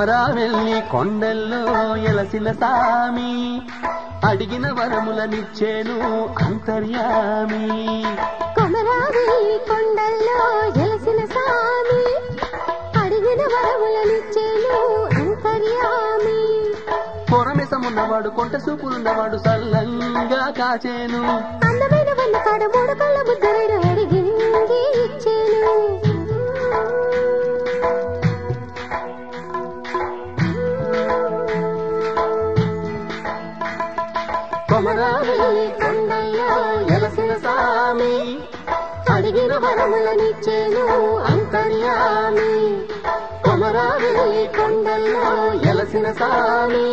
కొమరావెల్లి కొండల్లో ఎలసిన సామి అడిగిన వరములనిచ్చేను అంతర్యామి కొమరావి కొండల్లో ఎలసిన సామి అడిగిన వరములనిచ్చేను అంతర్యామి పొరమిసమున్నవాడు కొంట సూపులున్నవాడు సల్లంగా కాచేను అందమైన వన్న కాడ మూడు కళ్ళ ముద్దరడు అడిగింది ఇచ్చేను కొమరావెల్లి కొండల్లో ఎలసిన సామి అడిగిన వరములనిచ్చేను అంతర్యామి కొమరావెల్లి కొండల్లో ఎలసిన సామి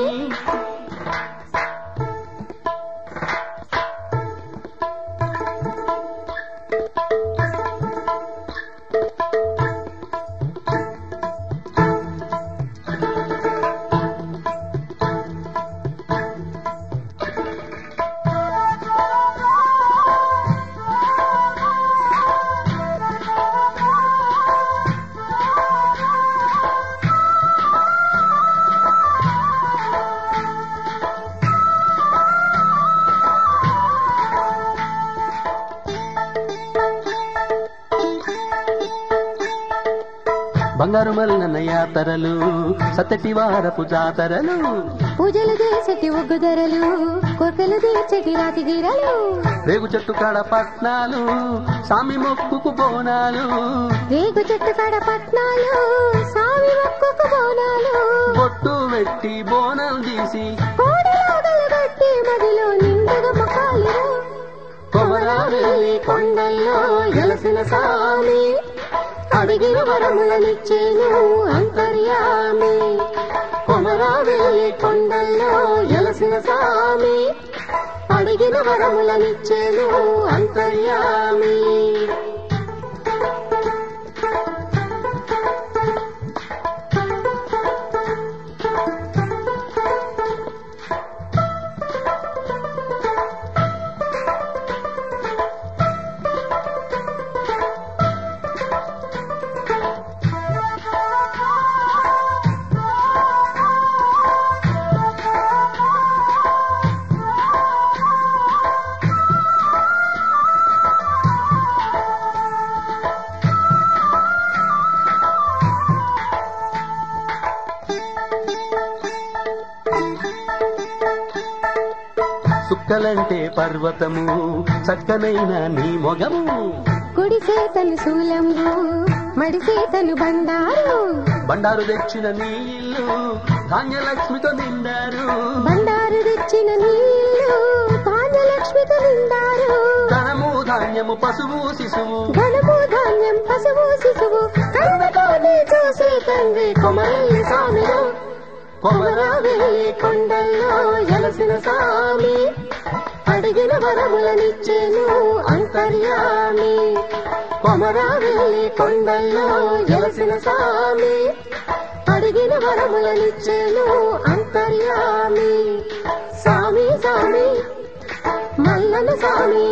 బంగారు మల్లన్న యాతరలు సతటి వారపు జాతరలు పూజలు చేసేటి ఒగ్గు ధరలు కోర్కెలు తీర్చేటి రాతి గిరలు రేగు చెట్టు కాడ పట్నాలు సామి మొక్కుకు బోనాలు రేగు చెట్టు కాడ పట్నాలు సామి మొక్కుకు బోనాలు బొట్టు పెట్టి బోనం తీసి కోడలాగలు కట్టి మదిలో నిండుగా మొక్కాలిరు కొమరావెల్లి కొండల్లో ఎలసిన సామి అడిగిన వరములనిచ్చేను అంతర్యామి కొమరావెల్లి కొండల్లో ఎలసిన సామి అడిగిన వరములనిచ్చేను అంతర్యామి సుక్కలంటే పర్వతము చక్కనైన నీ మొగము కుడిసే తను శూలంబు మడిసే తను బండారు బండారు తెచ్చిన నీ ఇల్లు ధాన్యలక్ష్మితో నిండారు బండారు తెచ్చిన నీళ్లు ధాన్యలక్ష్మితో నిండారు ధనము ధాన్యము పశువు శిశువు ఘనము ధాన్యం పశువు శిశువు కన్నతోనే చూసే తండ్రి కొమరల్లి స్వామిలో కొమరావెల్లి కొండల్లో ఎలసిన సామి అడిగిన వరములనిచ్చేను అంతర్యామి కొమరావెల్లి కొండల్లో ఎలసిన సామి అడిగిన వరములనిచ్చేను అంతర్యామి సామి సామి మల్లన సామి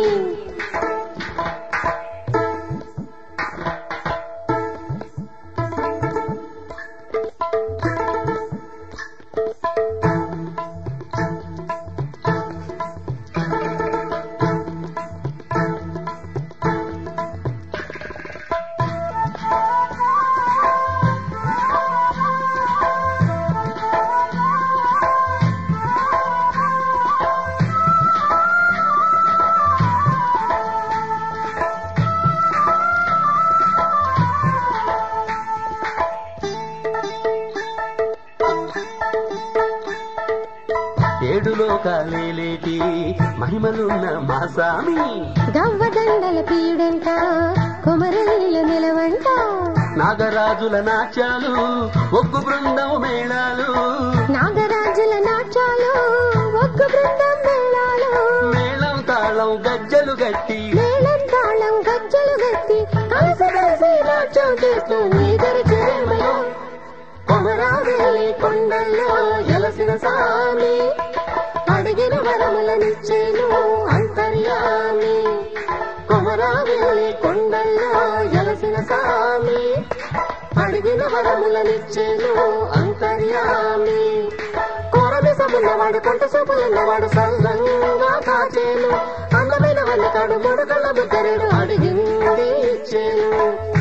ఏడు లోకాలేటి మహిమలున్న మా సామి గవ్వ దండల పీడంట కొమరల్లిల నిలవంట నాగరాజుల నాట్యాలు ఒగ్గు బృందం మేళాలు నాగరాజుల నాట్యాలు ఒక్క బృందం మేళాలు మేళం తాళం గజ్జలు గట్టి మేళం తాళం గజ్జలు గట్టి కలిసి కలిసి నాట్యం చేస్తూ నీదరి చేమలో కొమరావెల్లి కొండల్లో ఎలసిన సామి అడిగిన వరములనిచ్చేను అంతర్యామి కొమరావెల్లి కొండల్లో ఎలసిన సామి అడిగిన అడిగిన వరములనిచ్చేను అంతర్యామి కోరమిసమున్నవాడు కొంట సూపులున్నవాడు సల్లంగా కాచేను అందమైన వన్నకాడు మూడు కళ్ళ ముద్దరేడు అడిగింది ఇచ్చేను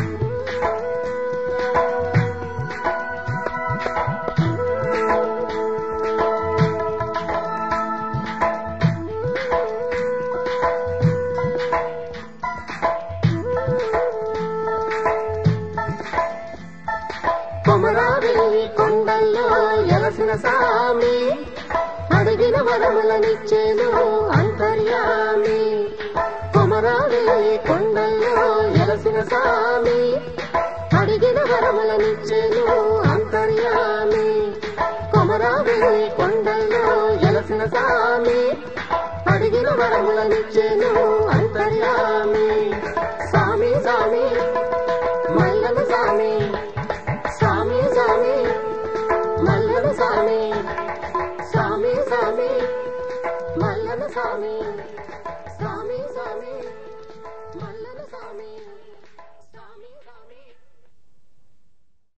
కొమరావి కొండల్లో ఎలసిన సామి అడిగిన వరములనిచ్చేను అంతర్యామి కొమరావి కొండల్లో ఎలసిన సామి అడిగిన వరములనిచ్చేను అంతర్యామి కొమరావి కొండల్లో ఎలసిన సామి అడిగిన వరములనిచ్చేను అంతర్యామి స్వామి స్వామి